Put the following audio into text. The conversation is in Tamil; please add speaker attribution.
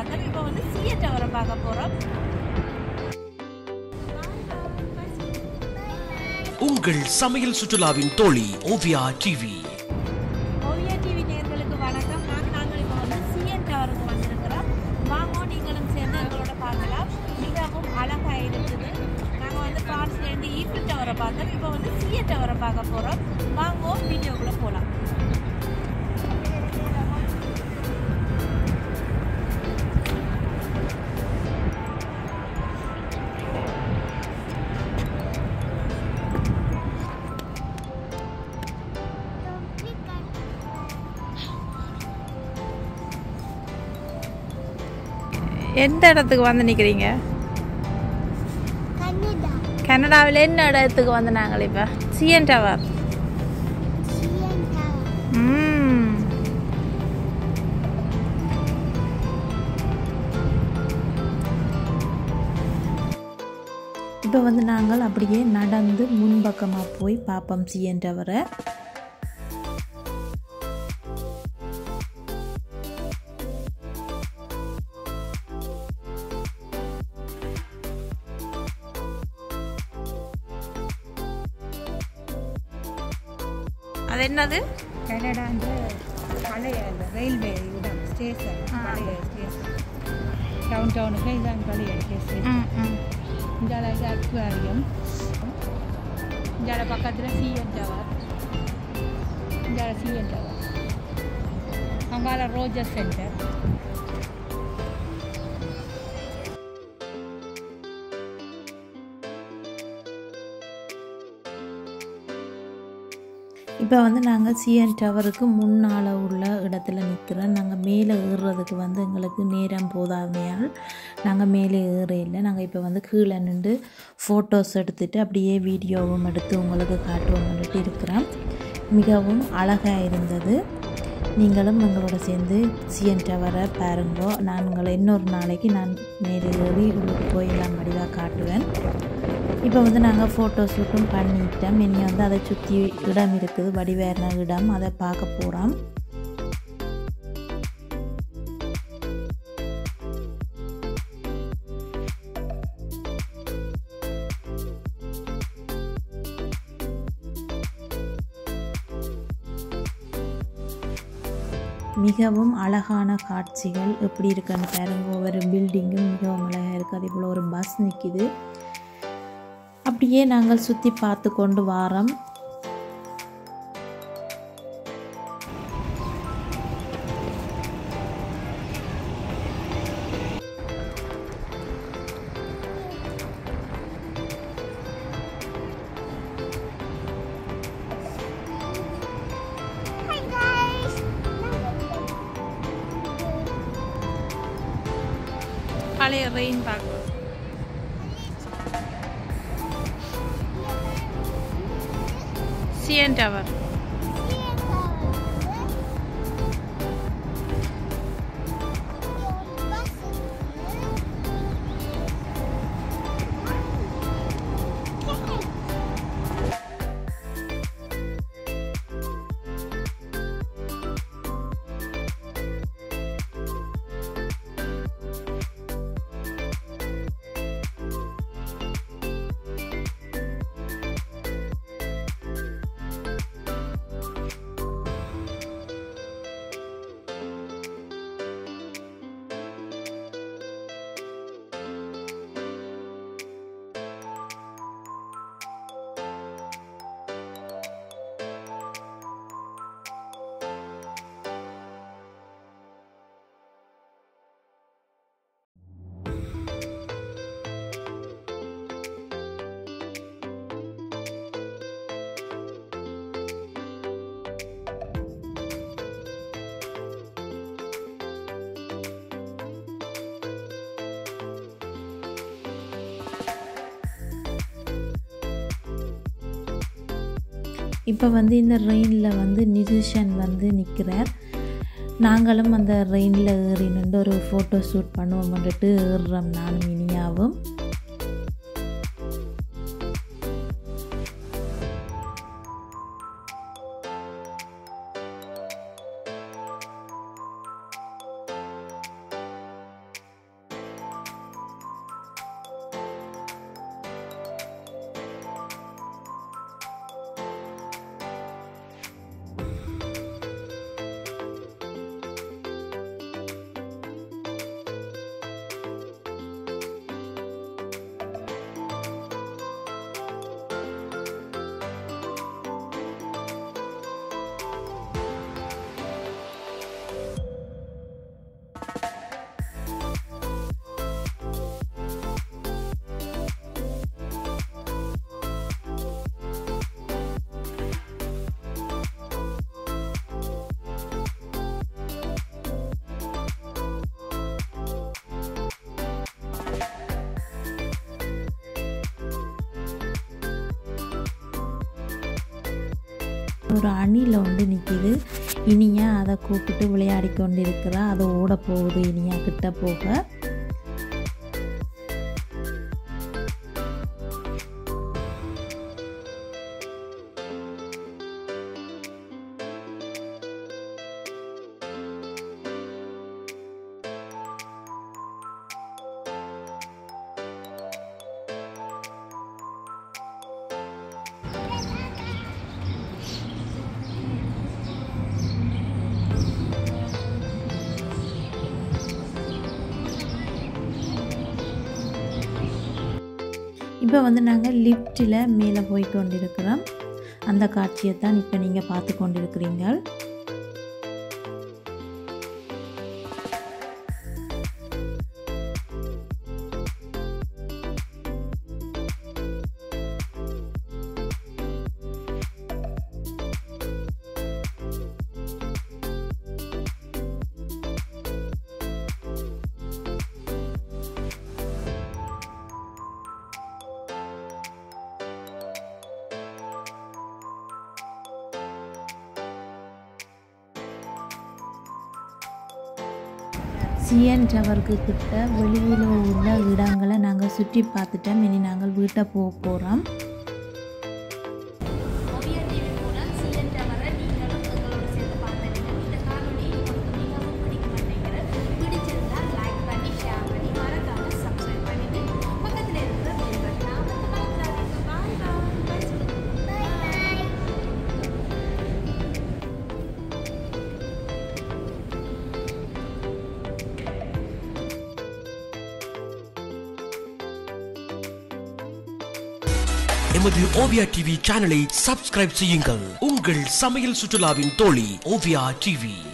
Speaker 1: பார்த்தோம் இப்போ வந்து சிஎ டவரை பார்க்க போகிறோம்
Speaker 2: உங்கள் சமையல் சுற்றுலாவின் தோழி ஓவியா டிவி
Speaker 1: ஓவியா டிவி நேர்களுக்கு வணக்கம் நான் நாங்கள் இப்போ வந்து சிஎன் டவருக்கு வந்திருக்கிறோம் வாங்க நீங்களும் சேர்ந்து எங்களோட பார்க்கலாம் மிகவும் அழகாக இருக்குது நாங்கள் வந்து ஃப்ரான்ஸ்லேருந்து ஈஃபில் டவரை பார்த்தோம் இப்போ வந்து சிஎன் டவரை பார்க்க போகிறோம் வாங்க வீடியோக்குள்ளே போகலாம் எந்த இடத்துக்கு வந்து நிற்கிறீங்க
Speaker 3: கன்னடா
Speaker 1: கனடாவில் என்ன இடத்துக்கு வந்து நாங்கள் இப்போ சிஎன் டவர்
Speaker 3: சியன்டா
Speaker 1: ம்
Speaker 4: இப்போ வந்து நாங்கள் அப்படியே நடந்து முன்பக்கமாக போய் பார்ப்போம் சிஎன் டவரை
Speaker 1: அது என்னது
Speaker 5: கனடான்ற பழைய அந்த ரயில்வே இடம் ஸ்டேஷன் பழைய ஸ்டேஷன் டவுன் டவுனுக்கு இதான் பழைய ஸ்டேஷன்
Speaker 1: ம் ம்
Speaker 5: இந்த இது அக்வாரியம் இந்த பக்கத்தில் சிஎன் டவர் இந்த சிஎன் டவர் அங்கால ரோஜர் சென்டர்
Speaker 4: இப்போ வந்து நாங்கள் சிஎன் டவருக்கு முன்னால் உள்ள இடத்துல நிற்கிறோம் நாங்கள் மேலே ஏறுறதுக்கு வந்து எங்களுக்கு நேரம் போதாமையால் நாங்கள் மேலே ஏற இல்லை நாங்கள் இப்போ வந்து கீழே நின்று ஃபோட்டோஸ் எடுத்துட்டு அப்படியே வீடியோவும் எடுத்து உங்களுக்கு காட்டுவோம்னுட்டு இருக்கிறோம் மிகவும் அழகாக இருந்தது நீங்களும் எங்களோட சேர்ந்து சிஎன் டவரை பாருங்கோ நான் உங்களை இன்னொரு நாளைக்கு நான் மேலே ஏறி உள்ளுக்கு போய் எல்லாம் வடிவாக காட்டுவேன் இப்போ வந்து நாங்கள் ஃபோட்டோ ஷூட்டும் பண்ணிட்டோம் இனி வந்து அதை சுற்றி இடம் இருக்குது வடிவேறின இடம் அதை பார்க்க போகிறோம் மிகவும் அழகான காட்சிகள் எப்படி இருக்குன்னு பாருங்க ஒவ்வொரு பில்டிங்கும் மிகவும் அழகாக இருக்குது அதே போல் ஒரு பஸ் நிற்கிது அப்படியே நாங்கள் சுற்றி பார்த்து கொண்டு வாரோம்
Speaker 3: Hi guys.
Speaker 1: பழைய ரெயின் பார்க்க சிஎன் டவர்
Speaker 4: இப்போ வந்து இந்த ரெயினில் வந்து நிதிஷன் வந்து நிற்கிறார் நாங்களும் அந்த ரெயினில் ஏறி நின்று ஒரு ஃபோட்டோ ஷூட் பண்ணுவோம் வந்துட்டு ஏறுறோம் நானும் இனியாவும் ஒரு அணில் ஒன்று நிற்கிது இனியா அதை கூப்பிட்டு விளையாடி கொண்டு இருக்கிறா அது ஓட போகுது இனியா கிட்ட போக இப்போ வந்து நாங்கள் லிஃப்ட்டில் மேலே போய் கொண்டிருக்கிறோம் அந்த காட்சியை தான் இப்போ நீங்கள் பார்த்து கொண்டிருக்கிறீங்க சிஎன் டவருக்கு கிட்ட வெளியில் உள்ள இடங்களை நாங்கள் சுற்றி பார்த்துட்டோம் இனி நாங்கள் வீட்டை போக போகிறோம்
Speaker 1: ஓவியா டிவி மூலம் சிஎன் டவரை நீங்களும் எங்களோட சேர்ந்து பார்த்துருங்க இந்த காணொலி உங்களுக்கு மிகவும் பிடிக்கும் நினைக்கிறேன் பிடிச்சிருந்தா லைக் பண்ணி ஷேர் பண்ணி மறக்காம சப்ஸ்கிரைப் பண்ணிட்டு பக்கத்தில் இருக்கிற பெல் பட்டனை அமர்த்த மறந்துடாதீங்க பாய் பாய் பாய் சொல்லுங்க
Speaker 3: Bye bye.
Speaker 2: எமது ஓவியா டிவி சேனலை சப்ஸ்கிரைப் செய்யுங்கள் உங்கள் சமையல் சுற்றுலாவின் தோழி ஓவியா டிவி